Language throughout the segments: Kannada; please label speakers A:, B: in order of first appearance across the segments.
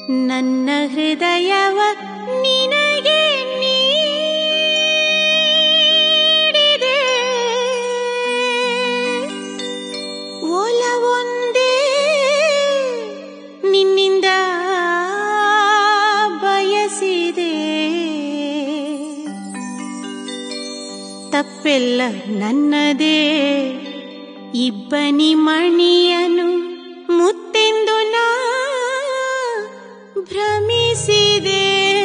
A: ನನ್ನ ಹೃದಯವ ನಿನಗೆ ನೀಡಿದೆ ಒಲವೊಂದೇ ನಿನ್ನಿಂದ ಬಯಸಿದೆ ತಪ್ಪೆಲ್ಲ ನನ್ನದೇ ಇಬ್ಬನಿ ಮಣಿಯನು ಮುತ್ತೆಂದು ನಾ ಭ್ರಮಿಸಿದೆ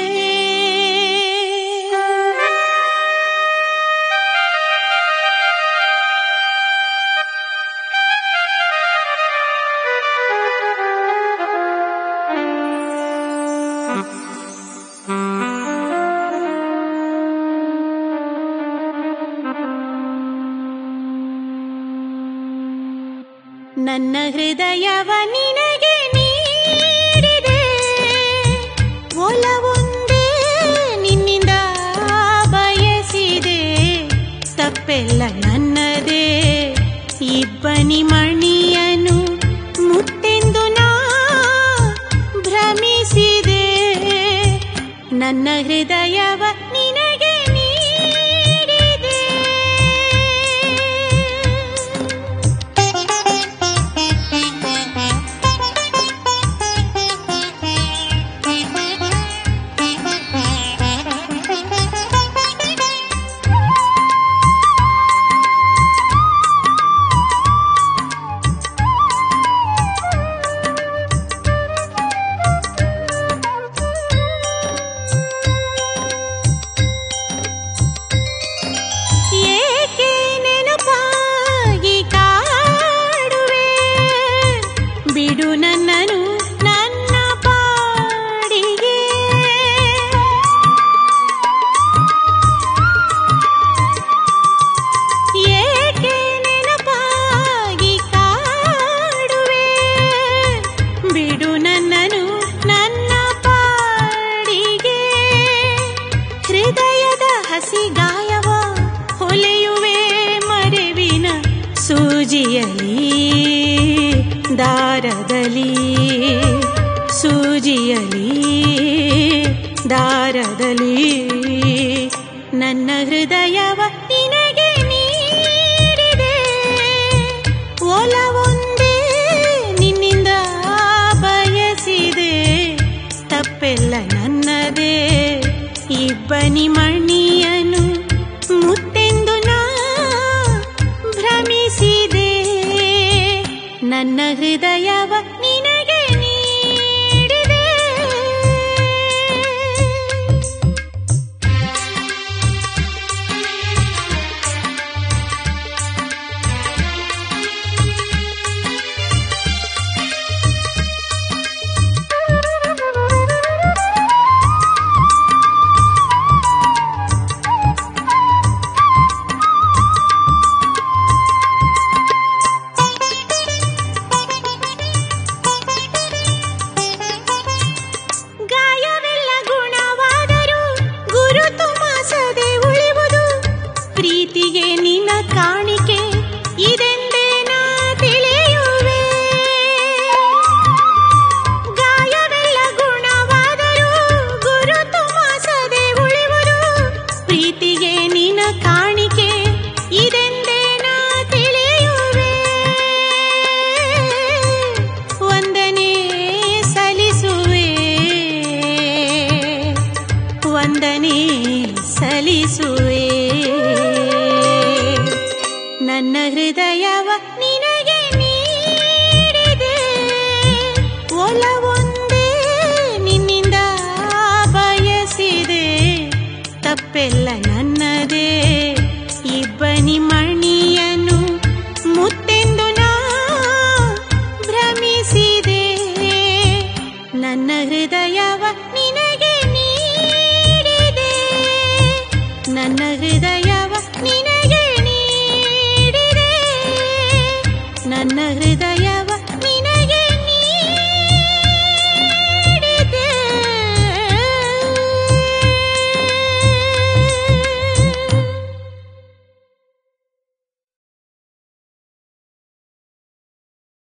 A: ನನ್ನ ಹೃದಯವ ನಿನಗೆ ನೀಡಿದೆ ಒಲವೊಂದೇ ನಿನ್ನಿಂದ ಬಯಸಿದೆ ತಪ್ಪೆಲ್ಲ ನನ್ನದೇ ಇಬ್ಬನಿ ಮಣಿಯನು ಮುತ್ತೆಂದು ನಾ ಭ್ರಮಿಸಿದೆ ನನ್ನ ಹೃದಯವ ನಿನಗೆ ನೀಡಿದೆ ಏಕೆ ನೆನಪಾಗಿ ಕಾಡುವೆ ಬಿಡು ನನ್ನನು ನನ್ನ ಪಾಡಿಗೆ ಏಕೆ ನೆನಪಾಗಿ ಕಾಡುವೆ ಬಿಡು ನನ್ನನು ನನ್ನ ಪಾಡಿಗೆ ಹೃದಯದ ಹಸಿ ಗಾಯವ ಹೊಲೆಯುವೆ ಮರೆವಿನ ಸೂಜಿಯಲಿ ದಾರದಲ್ಲಿ ಸೂಜಿಯಲಿ ದಾರದಲ್ಲಿ ನನ್ನ ಹೃದಯವ ನಿನಗೆ ನೀಡಿದೆ ಒಲವೊಂದೇ ನಿನ್ನಿಂದ ಬಯಸಿದೆ ತಪ್ಪೆಲ್ಲ ನನ್ನದೇ ಇಬ್ಬನಿ ಮಣಿಯನು ಮುತ್ತೆಂದು ನಾ ಭ್ರಮಿಸಿದೆ ನನ್ನ ಹೃದಯವ ನಿನಗೆ ನೀಡಿದೆ ಗಾಯವೆಲ್ಲ ಗುಣವಾದರೂ ಗುರುತು ಮಾಸದೆ ಉಳಿವುದು ಪ್ರೀತಿಗೆ ನಿನ್ನ ಕಾಣಿಕೆ ಇದೆಂದೇ ನಾ ತಿಳಿಯುವೆ ಗಾಯವೆಲ್ಲ ಗುಣವಾದರೂ ಗುರುತು ಮಾಸದೆ ಉಳಿವುದು ಪ್ರೀತಿಗೆ ನಿನ್ನ ಕಾಣಿಕೆ ಇದೆಂದೇ ನಾ ತಿಳಿಯುವೆ ವಂದನೆ ಸಲ್ಲಿಸುವೆ ವಂದನೆ ಸಲ್ಲಿಸುವೆ ನನ್ನ ಹೃದಯ